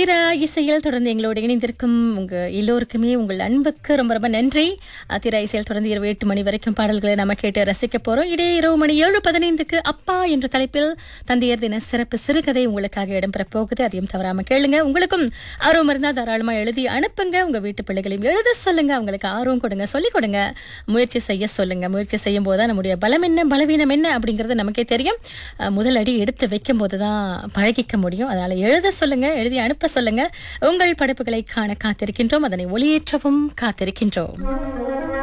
தீரா இசையில் தொடர்ந்து எங்களோடு இணைந்திருக்கும் உங்க எல்லோருக்குமே உங்கள் அன்புக்கு ரொம்ப ரொம்ப நன்றி அஹ், தீரா இசையில் தொடர்ந்து இரவு எட்டு மணி வரைக்கும் பாடல்களை நம்ம கேட்டு ரசிக்க போறோம் இடையே இரவு மணி ஏழு பதினைந்துக்கு அப்பா என்ற தலைப்பில் தந்தையர் தின சிறப்பு சிறுகதை உங்களுக்காக இடம்பெற போகுது அதையும் தவறாம கேளுங்க உங்களுக்கும் ஆர்வம் இருந்தா தாராளமா எழுதி அனுப்புங்க உங்க வீட்டு பிள்ளைகளையும் எழுத சொல்லுங்க அவங்களுக்கு ஆர்வம் கொடுங்க சொல்லிக் கொடுங்க முயற்சி செய்ய சொல்லுங்க முயற்சி செய்யும் போது தான் நம்முடைய பலம் என்ன பலவீனம் என்ன அப்படிங்கிறது நமக்கே தெரியும் அஹ், முதல் அடி எடுத்து வைக்கும் போது தான் பழகிக்க முடியும் அதனால எழுத சொல்லுங்க எழுதி அனுப்ப சொல்லுங்க உங்கள் படைப்புகளை காண காத்திருக்கின்றோம் அதனை ஒளியேற்றவும் காத்திருக்கின்றோம்